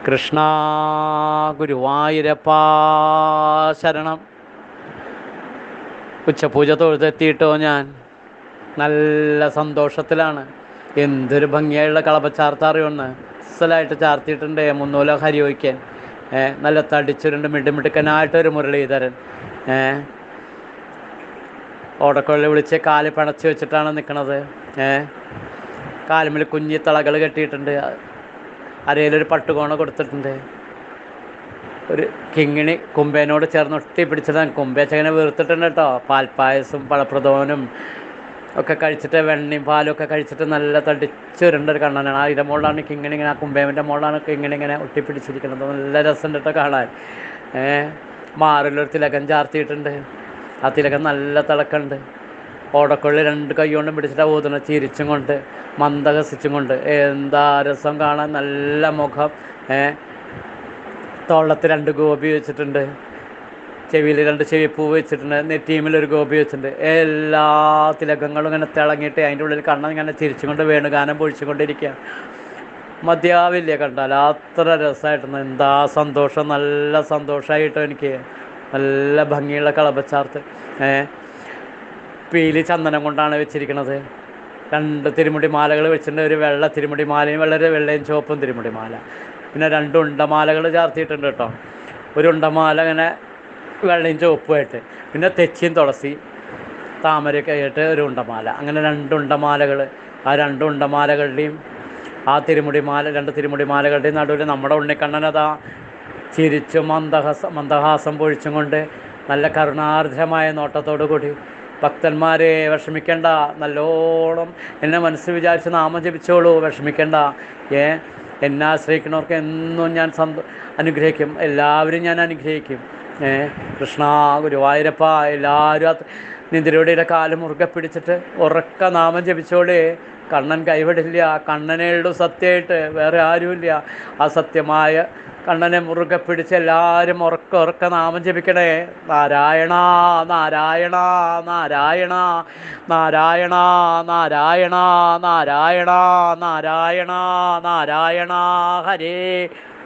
കൃഷ്ണ ഗുരുവായൂരപ്പാ ശരണം ഉച്ചപൂജ തൊഴുതെത്തിയിട്ടോ ഞാൻ നല്ല സന്തോഷത്തിലാണ് എന്തൊരു ഭംഗിയായുള്ള കളപ്പച്ചാർത്താറിയൊന്ന് അസലായിട്ട് ചാർത്തിയിട്ടുണ്ട് മുന്നൂല ഹരിയൊഴിക്കാൻ ഏ നല്ല തടിച്ചുരുണ്ട് മിടുമിടുക്കനായിട്ടൊരു മുരളീധരൻ ഏ ഓടക്കൊള്ളി വിളിച്ച് കാല് പിണച്ച് വെച്ചിട്ടാണ് നിൽക്കണത് ഏ കാലുമിൽ കുഞ്ഞി തളകൾ കെട്ടിയിട്ടുണ്ട് അരയിലൊരു പട്ടുകോണ കൊടുത്തിട്ടുണ്ട് ഒരു കിങ്ങിണി കുമ്പേനോട് ചേർന്ന് ഒട്ടി പിടിച്ചിട്ടാണ് കുമ്പേച്ചങ്ങനെ വീർത്തിട്ടുണ്ട് കേട്ടോ പാൽപ്പായസം പഴപ്രഥമനും ഒക്കെ കഴിച്ചിട്ട് വെണ്ണയും പാലും ഒക്കെ കഴിച്ചിട്ട് നല്ല തടിച്ചുരുണ്ട ഒരു കണ്ണനാണ് ആ ഇതിൻ്റെ മുകളിലാണ് കിങ്ങിണി ഇങ്ങനെ ആ കുമ്പേമിൻ്റെ മുകളിലാണ് കിങ്ങിണി ഇങ്ങനെ ഒട്ടിപ്പിടിച്ചിരിക്കുന്നത് നല്ല രസമുണ്ട് കേട്ടോ കാണാൻ ഏ മാറിലൊരു തിലകം ചാർത്തിയിട്ടുണ്ട് ആ തിലകം നല്ല തിളക്കമുണ്ട് ഓടക്കൊള്ളി രണ്ട് കൈ കൊണ്ടും പിടിച്ചിട്ട് ഊതുന്നത് ചിരിച്ചും കൊണ്ട് മന്ദഹസിച്ചും കൊണ്ട് എന്താ രസം കാണാൻ നല്ല മുഖം ഏ തോളത്ത് രണ്ട് ഗോപി വെച്ചിട്ടുണ്ട് ചെവിയിൽ രണ്ട് ചെവിപ്പൂ വെച്ചിട്ടുണ്ട് നെറ്റീമിൽ ഒരു ഗോപി വെച്ചിട്ടുണ്ട് എല്ലാ തിലകങ്ങളും ഇങ്ങനെ തിളങ്ങിയിട്ട് അതിൻ്റെ ഉള്ളിൽ കണ്ണൻ ഇങ്ങനെ ചിരിച്ചുകൊണ്ട് വേണുഗാനം പൊഴിച്ചുകൊണ്ടിരിക്കുക മതിയാവില്ല കണ്ടാൽ അത്ര രസമായിട്ടുണ്ട് എന്താ സന്തോഷം നല്ല സന്തോഷമായിട്ടോ എനിക്ക് നല്ല ഭംഗിയുള്ള കളപച്ചാർത്ത് ഏ പീലി ചന്ദനം കൊണ്ടാണ് വെച്ചിരിക്കുന്നത് രണ്ട് തിരുമുടി മാലകൾ വെച്ചിട്ടുണ്ട് ഒരു വെള്ള തിരുമുടി മാലയും വളരെ വെള്ളയും ചുവപ്പും തിരുമുടി മാല പിന്നെ രണ്ട് ഉണ്ടമാലകൾ ചാർത്തിയിട്ടുണ്ട് കേട്ടോ ഒരു ഉണ്ടമാല ഇങ്ങനെ വെള്ളയും ചുവപ്പുമായിട്ട് പിന്നെ തെച്ചിയും തുളസി താമരയൊക്കെ ആയിട്ട് ഒരു ഉണ്ടമാല അങ്ങനെ രണ്ട് ഉണ്ടമാലകൾ ആ രണ്ട് ഉണ്ടമാലകളുടെയും ആ തിരുമുടി മാല രണ്ട് തിരുമുടി മാലകളുടെയും നടുവിൽ നമ്മുടെ ഉണ്ണിക്കണ്ണനതാ ചിരിച്ചും മന്ദഹാസ മന്ദഹാസം പൊഴിച്ചും കൊണ്ട് നല്ല കരുണാർദ്രമായ നോട്ടത്തോടു കൂടി ഭക്തന്മാരെ വിഷമിക്കേണ്ട നല്ലോണം എന്നെ മനസ്സിൽ വിചാരിച്ച് നാമം ജപിച്ചോളൂ വിഷമിക്കേണ്ട ഏ എന്നെ ആശ്രയിക്കുന്നവർക്ക് എന്നും ഞാൻ സന്തോ അനുഗ്രഹിക്കും എല്ലാവരും ഞാൻ അനുഗ്രഹിക്കും ഏ കൃഷ്ണ ഗുരുവായൂരപ്പ എല്ലാവരും അത് നിന്തിരയുടെ കാല് മുറുകെ പിടിച്ചിട്ട് ഉറക്ക നാമം ജപിച്ചോളേ കണ്ണൻ കൈവിടില്ല കണ്ണനേ ഉള്ളൂ സത്യമായിട്ട് വേറെ ആരുമില്ല ആ സത്യമായ കണ്ണനെ മുറുകെ പിടിച്ച് എല്ലാവരും ഉറക്ക ഉറക്ക നാമം ജപിക്കണേ നാരായണ നാരായണ നാരായണ നാരായണ നാരായണ നാരായണ നാരായണ നാരായണ ഹരേ